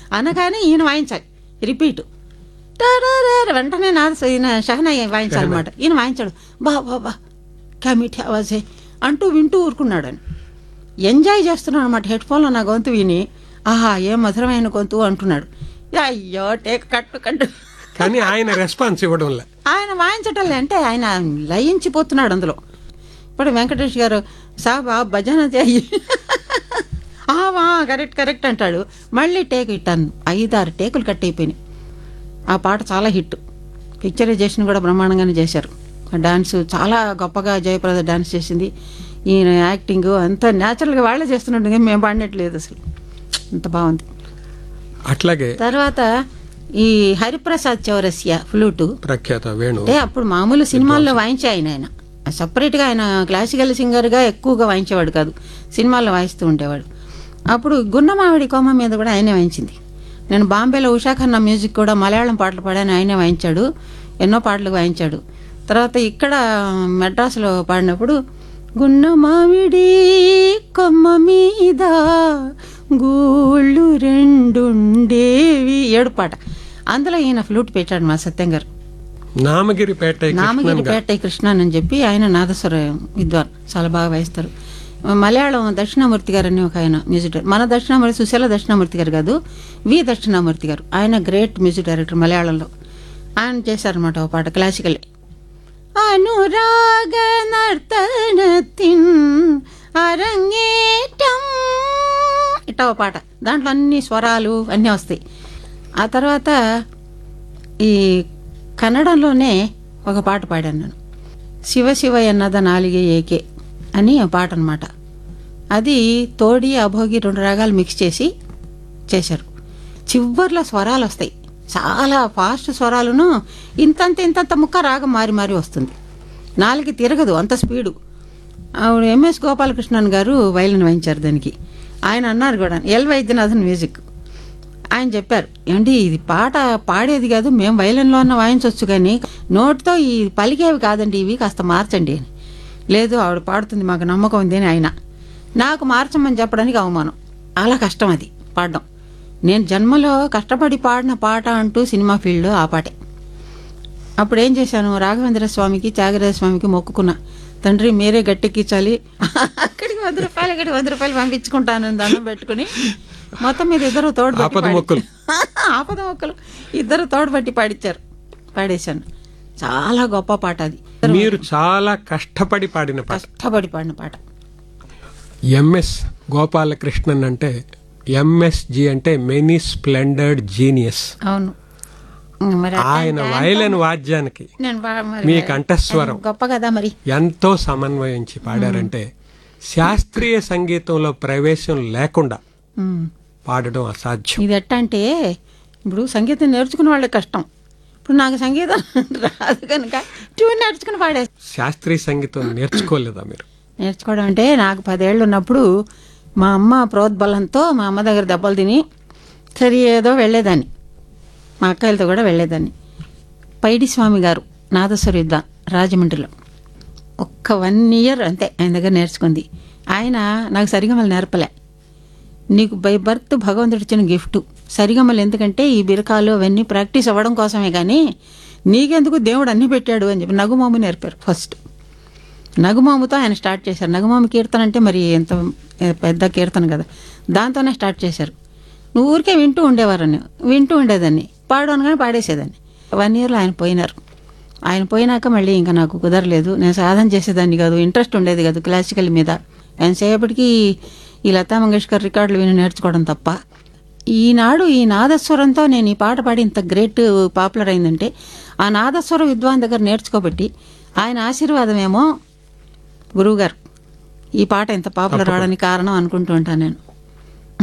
అనగానే ఈయన వాయించాలి రిపీట్ టరరర వెంటనే నాద ఈయన షహనా వాయించాలన్నమాట ఈయన వాయించాడు బా బా బా క్యా మీఠీ ఆవాజే అంటూ వింటూ ఊరుకున్నాడు అని ఎంజాయ్ చేస్తున్నాడు అనమాట హెడ్ ఫోన్లో నా గొంతు విని ఆహా ఏ మధురమైన గొంతు అంటున్నాడు అయ్యో టేక్ కట్టు కట్టు కానీ ఆయన రెస్పాన్స్ ఇవ్వడంలే ఆయన వాయించటం అంటే ఆయన లయించిపోతున్నాడు అందులో ఇప్పుడు వెంకటేష్ గారు సాబా భజన చేయి వా కరెక్ట్ కరెక్ట్ అంటాడు మళ్ళీ టేక్ ఇట్టాను ఐదారు టేకులు కట్ అయిపోయినాయి ఆ పాట చాలా హిట్ పిక్చరైజేషన్ కూడా బ్రహ్మాండంగానే చేశారు ఆ డాన్స్ చాలా గొప్పగా జయప్రద డాన్స్ చేసింది ఈయన యాక్టింగ్ అంతా న్యాచురల్గా వాళ్ళే చేస్తున్నట్టు కానీ మేము పాడినట్లేదు అసలు అంత బాగుంది అట్లాగే తర్వాత ఈ హరిప్రసాద్ చౌరస్య ఫ్లూటు ప్రఖ్యాత వేణు అంటే అప్పుడు మామూలు సినిమాల్లో వాయించే ఆయన ఆయన సపరేట్గా ఆయన క్లాసికల్ సింగర్గా ఎక్కువగా వాయించేవాడు కాదు సినిమాల్లో వాయిస్తూ ఉండేవాడు అప్పుడు గున్నమావిడి కొమ్మ మీద కూడా ఆయనే వాయించింది నేను బాంబేలో ఉషా ఖన్నా మ్యూజిక్ కూడా మలయాళం పాటలు పాడాను ఆయనే వాయించాడు ఎన్నో పాటలు వాయించాడు తర్వాత ఇక్కడ మెడ్రాస్లో పాడినప్పుడు గున్నమావిడి కొమ్మ మీద గూళ్ళు రెండుండేవి ఏడు పాట అందులో ఈయన ఫ్లూట్ పెట్టాడు మా సత్యం గారు నామగిరిపేట నామగిరిపేట కృష్ణ అని చెప్పి ఆయన నాదస్వర విద్వాన్ చాలా బాగా వాయిస్తారు మలయాళం దక్షిణామూర్తి గారు అని ఒక ఆయన మ్యూజిక్ డైరెక్టర్ మన దక్షిణామూర్తి సుశీల దక్షిణామూర్తి గారు కాదు వి దక్షిణామూర్తి గారు ఆయన గ్రేట్ మ్యూజిక్ డైరెక్టర్ మలయాళంలో ఆయన చేశారనమాట ఒక పాట క్లాసికల్ అనురాగ నర్తనతిన్ అరంగేటం ఇట్టా ఒక పాట దాంట్లో అన్ని స్వరాలు అన్నీ వస్తాయి ఆ తర్వాత ఈ కన్నడంలోనే ఒక పాట పాడాను నేను శివ శివ ఎన్నద నాలిగే ఏకే అని ఆ పాట అనమాట అది తోడి అభోగి రెండు రాగాలు మిక్స్ చేసి చేశారు చివర్లో స్వరాలు వస్తాయి చాలా ఫాస్ట్ స్వరాలను ఇంతంత ఇంతంత ముక్క రాగం మారి మారి వస్తుంది నాలుగు తిరగదు అంత స్పీడు ఆవిడ ఎంఎస్ గోపాలకృష్ణన్ గారు వైలిన్ వాయించారు దానికి ఆయన అన్నారు కూడా ఎల్ వైద్యనాథన్ మ్యూజిక్ ఆయన చెప్పారు ఏమండి ఇది పాట పాడేది కాదు మేము వైలెన్లో అన్న వాయించవచ్చు కానీ నోటితో ఈ పలికేవి కాదండి ఇవి కాస్త మార్చండి అని లేదు ఆవిడ పాడుతుంది మాకు నమ్మకం ఉంది అని ఆయన నాకు మార్చమని చెప్పడానికి అవమానం అలా కష్టం అది పాడడం నేను జన్మలో కష్టపడి పాడిన పాట అంటూ సినిమా ఫీల్డ్లో ఆ పాటే అప్పుడు ఏం చేశాను రాఘవేంద్ర స్వామికి త్యాగరాజ స్వామికి మొక్కుకున్నా తండ్రి మీరే గట్టెక్కించాలి అక్కడికి వంద రూపాయలు ఇక్కడికి వంద రూపాయలు పంపించుకుంటాను దండం పెట్టుకుని మొత్తం మీద ఇద్దరు తోడు పట్టి ఆపద పాడి- మొక్కులు. ఆపద మొక్కలు ఇద్దరు తోడు పట్టి పాడిచ్చారు పాడేశాను చాలా గొప్ప పాట అది మీరు చాలా కష్టపడి పాడిన పాట కష్టపడి పాడిన పాట ఎంఎస్ గోపాలకృష్ణన్ అంటే ఎంఎస్జి అంటే మెనీ స్ప్లెండర్డ్ జీనియస్ అవును మరి ఆయన వైలన్ వాద్యానికి నేను బా- మరి మీ కంఠస్వరం గొప్ప కదా మరి ఎంతో సమన్వయించి పాడారంటే శాస్త్రీయ సంగీతంలో ప్రవేశం లేకుండా ఉమ్. పాడడం అసాధ్యం ఇది ఎట్ట అంటే ఇప్పుడు సంగీతం నేర్చుకున్న వాళ్ళకి కష్టం ఇప్పుడు నాకు సంగీతం రాదు కనుక ట్యూన్ నేర్చుకుని పాడే శాస్త్రీయ సంగీతం నేర్చుకోలేదా మీరు నేర్చుకోవడం అంటే నాకు పదేళ్ళు ఉన్నప్పుడు మా అమ్మ ప్రోద్బలంతో మా అమ్మ దగ్గర దెబ్బలు తిని సరే ఏదో వెళ్ళేదాన్ని మా అక్కలతో కూడా వెళ్ళేదాన్ని పైడి స్వామి గారు నాదస్వర యుద్ధ రాజమండ్రిలో ఒక్క వన్ ఇయర్ అంతే ఆయన దగ్గర నేర్చుకుంది ఆయన నాకు సరిగమలు నేర్పలే నీకు బై బర్త్ భగవంతుడు ఇచ్చిన గిఫ్ట్ సరిగమలు ఎందుకంటే ఈ బిరకాలు అవన్నీ ప్రాక్టీస్ అవ్వడం కోసమే కానీ నీకెందుకు దేవుడు అన్నీ పెట్టాడు అని చెప్పి నగుమాము నేర్పారు ఫస్ట్ నగుమాముతో ఆయన స్టార్ట్ చేశారు నగుమాము కీర్తన అంటే మరి ఎంత పెద్ద కీర్తన కదా దాంతోనే స్టార్ట్ చేశారు నువ్వు ఊరికే వింటూ ఉండేవారని వింటూ ఉండేదాన్ని పాడు అనగానే పాడేసేదాన్ని వన్ ఇయర్లో ఆయన పోయినారు ఆయన పోయినాక మళ్ళీ ఇంకా నాకు కుదరలేదు నేను సాధన చేసేదాన్ని కాదు ఇంట్రెస్ట్ ఉండేది కాదు క్లాసికల్ మీద ఎంతసేపటికి ఈ లతా మంగేష్కర్ రికార్డులు విని నేర్చుకోవడం తప్ప ఈనాడు ఈ నాదస్వరంతో నేను ఈ పాట పాడి ఇంత గ్రేట్ పాపులర్ అయిందంటే ఆ నాదస్వర విద్వాన్ దగ్గర నేర్చుకోబట్టి ఆయన ఆశీర్వాదమేమో గురువుగారు ఈ పాట ఇంత పాపులర్ అవడానికి కారణం అనుకుంటూ ఉంటాను నేను